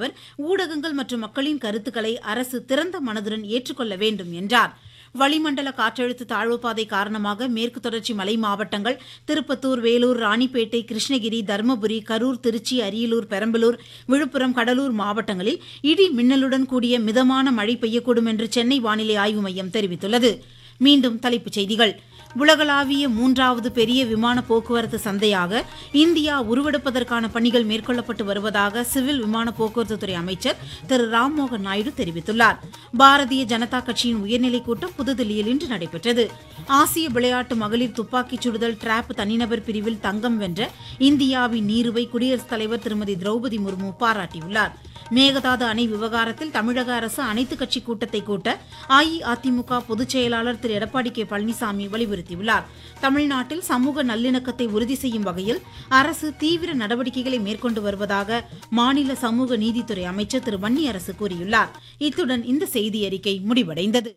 அவர் ஊடகங்கள் மற்றும் மக்களின் கருத்துக்களை அரசு திறந்த மனதுடன் ஏற்றுக்கொள்ள வேண்டும் என்றார் வளிமண்டல காற்றழுத்த தாழ்வுப்பாதை காரணமாக மேற்கு தொடர்ச்சி மலை மாவட்டங்கள் திருப்பத்தூர் வேலூர் ராணிப்பேட்டை கிருஷ்ணகிரி தருமபுரி கரூர் திருச்சி அரியலூர் பெரம்பலூர் விழுப்புரம் கடலூர் மாவட்டங்களில் இடி மின்னலுடன் கூடிய மிதமான மழை பெய்யக்கூடும் என்று சென்னை வானிலை ஆய்வு மையம் தெரிவித்துள்ளது மீண்டும் தலைப்புச் செய்திகள் உலகளாவிய மூன்றாவது பெரிய விமான போக்குவரத்து சந்தையாக இந்தியா உருவெடுப்பதற்கான பணிகள் மேற்கொள்ளப்பட்டு வருவதாக சிவில் விமான போக்குவரத்துத்துறை அமைச்சர் திரு ராம்மோகன் நாயுடு தெரிவித்துள்ளார் பாரதிய ஜனதா கட்சியின் உயர்நிலைக் கூட்டம் புதுதில்லியில் இன்று நடைபெற்றது ஆசிய விளையாட்டு மகளிர் துப்பாக்கிச் சுடுதல் டிராப் தனிநபர் பிரிவில் தங்கம் வென்ற இந்தியாவின் நீருவை குடியரசுத் தலைவர் திருமதி திரௌபதி முர்மு பாராட்டியுள்ளார் மேகதாது அணை விவகாரத்தில் தமிழக அரசு அனைத்துக் கட்சி கூட்டத்தை கூட்ட அஇஅதிமுக பொதுச் செயலாளர் திரு எடப்பாடி கே பழனிசாமி வலியுறுத்தியுள்ளார் தமிழ்நாட்டில் சமூக நல்லிணக்கத்தை உறுதி செய்யும் வகையில் அரசு தீவிர நடவடிக்கைகளை மேற்கொண்டு வருவதாக மாநில சமூக நீதித்துறை அமைச்சர் திரு வன்னியரசு கூறியுள்ளார் இத்துடன் இந்த செய்தி அறிக்கை முடிவடைந்தது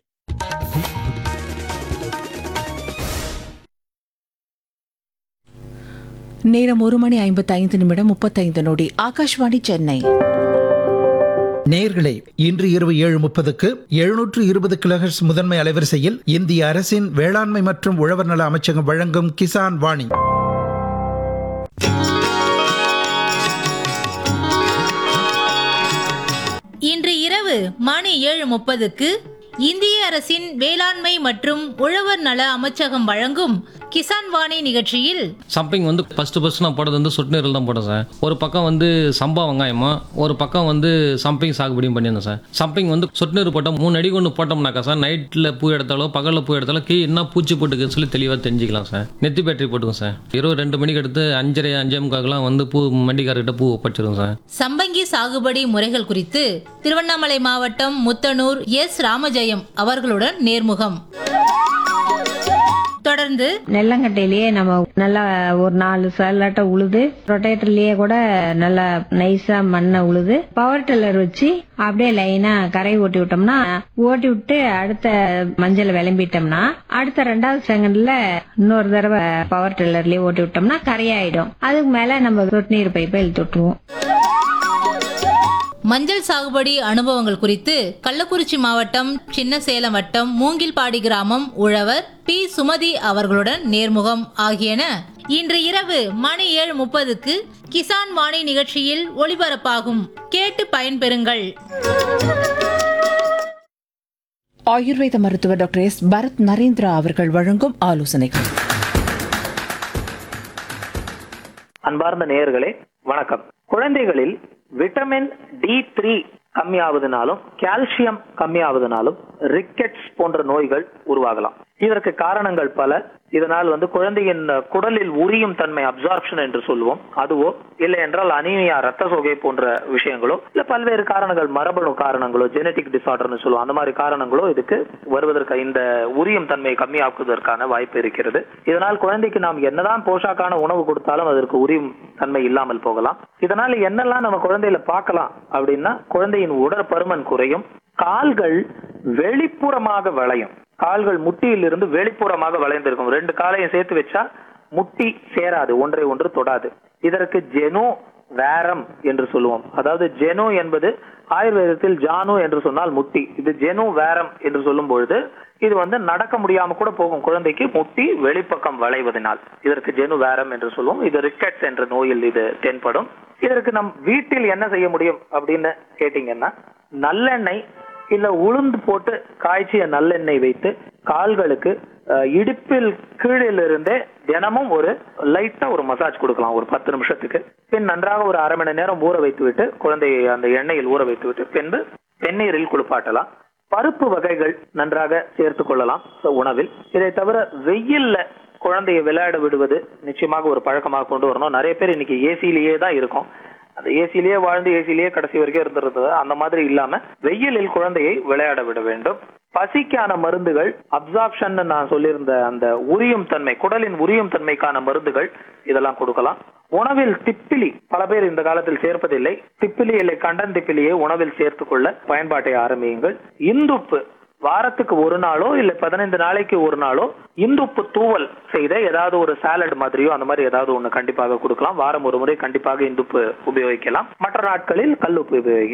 நேரம் ஒரு மணி ஐம்பத்தைந்து நிமிடம் முப்பத்தைந்து நொடி ஆகாஷ்வாணி சென்னை நேர்களே இன்று இரவு ஏழு முப்பதுக்கு எழுநூற்று இருபது கிலோஹெர்ட்ஸ் முதன்மை அலைவரிசையில் இந்திய அரசின் வேளாண்மை மற்றும் உழவர் நல அமைச்சகம் வழங்கும் கிசான் வாணி இன்று இரவு மணி ஏழு முப்பதுக்கு இந்திய அரசின் வேளாண்மை மற்றும் உழவர் நல அமைச்சகம் வழங்கும் கிசான் வாணி நிகழ்ச்சியில் சம்பிங் வந்து ஃபஸ்ட்டு ஃபஸ்ட்டு நான் போட்டது வந்து சொட்டு நீரில் தான் போட்டேன் சார் ஒரு பக்கம் வந்து சம்பா வெங்காயமா ஒரு பக்கம் வந்து சம்பிங் சாகுபடியும் பண்ணியிருந்தேன் சார் சம்பிங் வந்து சொட்டு நீர் போட்டோம் மூணு அடி ஒன்று போட்டோம்னாக்கா சார் நைட்டில் பூ எடுத்தாலோ பகலில் பூ எடுத்தாலோ கீ என்ன பூச்சி போட்டுக்குன்னு சொல்லி தெளிவாக தெரிஞ்சுக்கலாம் சார் நெத்தி பேட்டரி போட்டுக்கோங்க சார் இரவு ரெண்டு மணிக்கு எடுத்து அஞ்சரை அஞ்சே முக்காக்கெல்லாம் வந்து பூ மண்டிக்காரர்கிட்ட பூ ஒப்பச்சிருங்க சார் சம்பங்கி சாகுபடி முறைகள் குறித்து திருவண்ணாமலை மாவட்டம் முத்தனூர் எஸ் ராமஜெயம் அவர்களுடன் நேர்முகம் தொடர்ந்து நெல்லங்கட்டையிலேயே நம்ம நல்லா ஒரு நாலு சல்லாட்ட உழுது ரொட்டேட்டர்லயே கூட நல்லா நைஸா மண்ணை உழுது பவர் டில்லர் வச்சு அப்படியே லைனா கரை ஓட்டி விட்டோம்னா ஓட்டி விட்டு அடுத்த மஞ்சள் விளம்பிட்டோம்னா அடுத்த ரெண்டாவது செகண்ட்ல இன்னொரு தடவை பவர் டில்லர்லயே ஓட்டி விட்டோம்னா கரையாயிடும் அதுக்கு மேல நம்ம சொட்டு நீர் பைப்பை இழுத்து விட்டுருவோம் மஞ்சள் சாகுபடி அனுபவங்கள் குறித்து கள்ளக்குறிச்சி மாவட்டம் சின்ன சேலம் வட்டம் மூங்கில்பாடி கிராமம் உழவர் பி சுமதி அவர்களுடன் நேர்முகம் ஆகியன இன்று இரவு மணி ஏழு முப்பதுக்கு கிசான் வாணி நிகழ்ச்சியில் ஒளிபரப்பாகும் கேட்டு பயன்பெறுங்கள் ஆயுர்வேத மருத்துவர் டாக்டர் எஸ் பரத் நரேந்திரா அவர்கள் வழங்கும் ஆலோசனைகள் அன்பார்ந்த நேயர்களே வணக்கம் குழந்தைகளில் விட்டமின் டி த்ரீ கம்மியாவதுனாலும் கால்சியம் கம்மியாவதுனாலும் ரிக்கெட்ஸ் போன்ற நோய்கள் உருவாகலாம் இதற்கு காரணங்கள் பல இதனால் வந்து குழந்தையின் குடலில் உரியும் தன்மை அப்சார்ப்ஷன் என்று சொல்லுவோம் அதுவோ இல்லை என்றால் அனீமியா ரத்த சோகை போன்ற விஷயங்களோ இல்ல பல்வேறு காரணங்கள் மரபணு காரணங்களோ ஜெனட்டிக் டிசார்டர்னு சொல்லுவோம் அந்த மாதிரி காரணங்களோ இதுக்கு வருவதற்கு இந்த உரியும் தன்மையை கம்மியாக்குவதற்கான வாய்ப்பு இருக்கிறது இதனால் குழந்தைக்கு நாம் என்னதான் போஷாக்கான உணவு கொடுத்தாலும் அதற்கு உரியும் தன்மை இல்லாமல் போகலாம் இதனால என்னெல்லாம் நம்ம குழந்தையில பார்க்கலாம் அப்படின்னா குழந்தையின் உடற்பருமன் குறையும் கால்கள் வெளிப்புறமாக வளையும் கால்கள் முட்டியிலிருந்து வெளிப்புறமாக வளைந்திருக்கும் ரெண்டு காலையும் சேர்த்து வச்சா முட்டி சேராது ஒன்றை ஒன்று தொடாது இதற்கு ஜெனோ வேரம் என்று சொல்லுவோம் அதாவது ஜெனோ என்பது ஆயுர்வேதத்தில் ஜானு என்று சொன்னால் முட்டி இது ஜெனு வேரம் என்று சொல்லும் பொழுது இது வந்து நடக்க முடியாம கூட போகும் குழந்தைக்கு முட்டி வெளிப்பக்கம் வளைவதனால் இதற்கு ஜெனு வேரம் என்று சொல்லுவோம் இது ரிக்கெட்ஸ் என்ற நோயில் இது தென்படும் இதற்கு நம் வீட்டில் என்ன செய்ய முடியும் அப்படின்னு கேட்டீங்கன்னா நல்லெண்ணெய் இல்ல உளுந்து போட்டு காய்ச்சிய நல்லெண்ணெய் வைத்து கால்களுக்கு அஹ், இடுப்பில் கீழில் இருந்தே தினமும் ஒரு லைட்டா ஒரு மசாஜ் கொடுக்கலாம் ஒரு பத்து நிமிஷத்துக்கு பின் நன்றாக ஒரு அரை மணி நேரம் ஊற வைத்து விட்டு குழந்தையை அந்த எண்ணெயில் ஊற வைத்து விட்டு பின்பு வெந்நீரில் குளிப்பாட்டலாம் பருப்பு வகைகள் நன்றாக சேர்த்து கொள்ளலாம் so உணவில் இதை தவிர வெயில்ல குழந்தையை விளையாட விடுவது நிச்சயமாக ஒரு பழக்கமாக கொண்டு வரணும் நிறைய பேர் இன்னைக்கு ஏசிலேயே தான் இருக்கும் அந்த ஏசிலேயே வாழ்ந்து ஏசிலேயே கடைசி வரைக்கும் இருந்திருந்தது அந்த மாதிரி இல்லாம வெயிலில் குழந்தையை விளையாட விட வேண்டும் பசிக்கான மருந்துகள் அப்சார்ப்ஷன் நான் சொல்லியிருந்த அந்த உரியும் தன்மை குடலின் உரியும் தன்மைக்கான மருந்துகள் இதெல்லாம் கொடுக்கலாம் உணவில் திப்பிலி பல பேர் இந்த காலத்தில் சேர்ப்பதில்லை திப்பிலி இல்லை கண்டன் திப்பிலியை உணவில் சேர்த்துக் கொள்ள பயன்பாட்டை ஆரம்பியுங்கள் இந்துப்பு வாரத்துக்கு ஒரு நாளோ இல்ல பதினைந்து நாளைக்கு ஒரு நாளோ இந்துப்பு தூவல் செய்த ஏதாவது ஒரு சாலட் மாதிரியோ அந்த மாதிரி ஏதாவது ஒண்ணு கண்டிப்பாக கொடுக்கலாம் வாரம் ஒரு முறை கண்டிப்பாக இந்துப்பு உபயோகிக்கலாம் மற்ற நாட்களில் கல்லுப்பு உபயோகி